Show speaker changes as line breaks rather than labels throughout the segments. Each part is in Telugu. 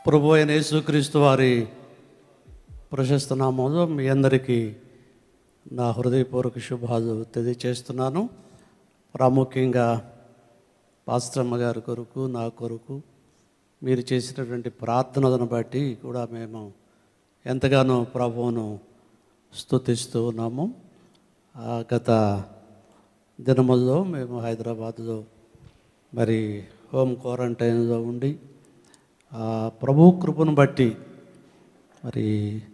ప్రభు అయిన యేసుక్రీస్తు వారి ప్రశస్త నామంలో మీ అందరికీ నా హృదయపూర్వక శుభాలు తెలియచేస్తున్నాను ప్రాముఖ్యంగా పాస్టమ్మ గారి కొరకు నా కొరకు మీరు చేసినటువంటి ప్రార్థనలను బట్టి కూడా మేము ఎంతగానో ప్రభువును స్తుతిస్తూ ఉన్నాము ఆ గత దినముల్లో మేము హైదరాబాద్లో మరి హోమ్ క్వారంటైన్లో ఉండి ఆ ప్రభు కృపను బట్టి మరి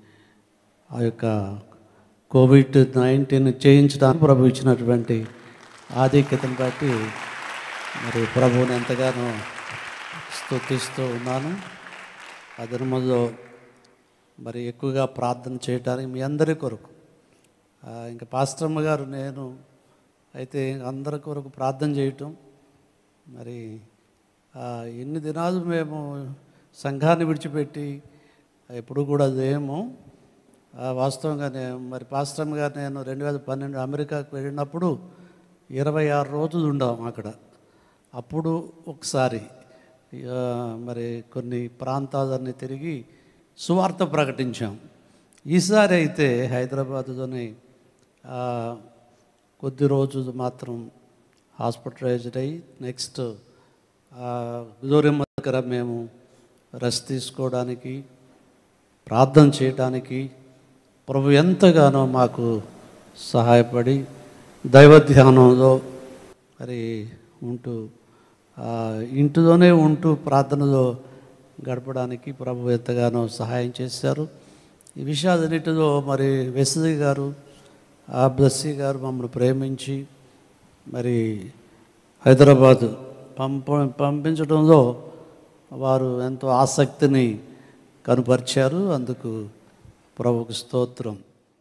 ఆ యొక్క కోవిడ్ నైన్టీన్ చేయించడానికి ప్రభు ఇచ్చినటువంటి ఆధిక్యతను బట్టి మరి ప్రభువుని ఎంతగానో స్తుతిస్తూ ఉన్నాను ఆ దినముల్లో మరి ఎక్కువగా ప్రార్థన చేయడానికి మీ అందరి కొరకు ఆ, ఇంకా పాస్టర్మ గారు నేను అయితే అందరి కొరకు ప్రార్థన చేయటం మరి ఆ, ఎన్ని దినాలు మేము సంఘాన్ని విడిచిపెట్టి ఎప్పుడు కూడా లేము ఆ, వాస్తవంగా నేను మరి పాస్టర్మ గారు నేను రెండు వేల పన్నెండు అమెరికాకు వెళ్ళినప్పుడు ఇరవై ఆరు రోజులు ఉండాం అక్కడ అప్పుడు ఒకసారి ఆ, మరి కొన్ని ప్రాంతాలన్నీ తిరిగి సువార్త ప్రకటించాం ఈసారి అయితే హైదరాబాద్లోని ఆ, కొద్ది రోజులు మాత్రం హాస్పిటలైజ్డ్ అయ్యి నెక్స్ట్ గుజోరెమ్మ దగ్గర మేము రెస్ట్ తీసుకోవడానికి ప్రార్థన చేయడానికి ప్రభు ఎంతగానో మాకు సహాయపడి దైవ ధ్యానంలో మరి ఉంటూ ఆ, ఇంటిలోనే ఉంటూ ప్రార్థనలో గడపడానికి ప్రభు ఎంతగానో సహాయం చేశారు ఈ విషయాలన్నిటిలో మరి వెస్లీ గారు ఆ బ్లస్సీ గారు మమ్మల్ని ప్రేమించి మరి హైదరాబాద్ పంప పంపించడంలో వారు ఎంతో ఆసక్తిని కనుపరిచారు అందుకు ప్రభుకు స్తోత్రం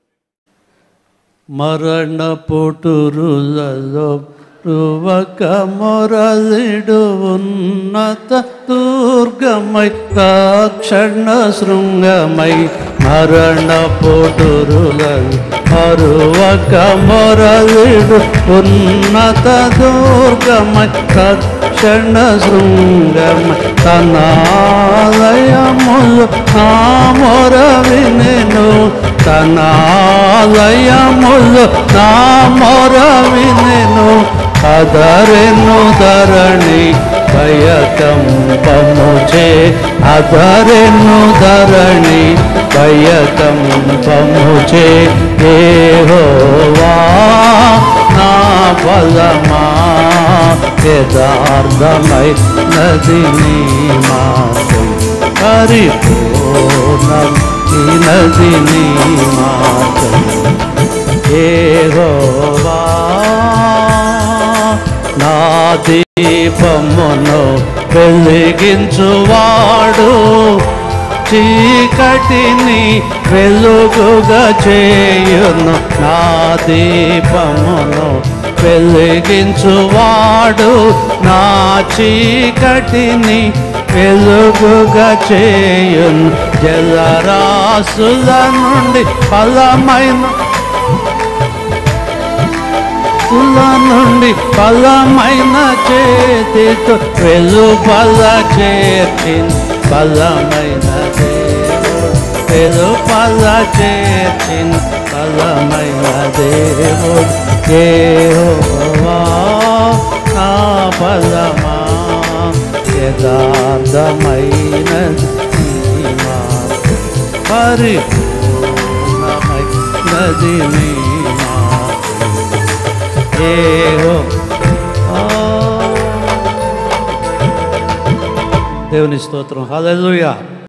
మరణ పుటురులలో రువక మొరలిడు ఉన్నత దుర్గమై క్షణ శృంగమై మరణ పుటురులలో మరువక మొరలిడు ఉన్నత దుర్గమై క్షణ శృంగమై తనాలయములు నా మొర వినెను తనాలయములు నా మొర వినెను అదరెను ధరణి భయకంపముచే అదరెను ధరణి భయకంపముచే ఏహోవా నా బలమా యథార్థమై నదిని మాకు పరిపూర్ణం ఈ నదిని మాకు ఏహోవా నా దీపమును వెలిగించువాడు చీకటిని వెలుగుగా చేయును నా దీపమును వెలిగించువాడు నా చీకటిని వెలుగుగా చేయును జలరాసుల నుండి ఫలమైన తుల నుండి బలమైన చేతితో వెలుపల చేర్చిన బలమైన దేవుడు వెలుపల చేర్చిన బలమైన దేవుడు ఏహోవా నా బలమా యథార్థమైన పరిపూర్ణమైనది నీ ఏహో దేవుని స్తోత్రం హల్లెలూయా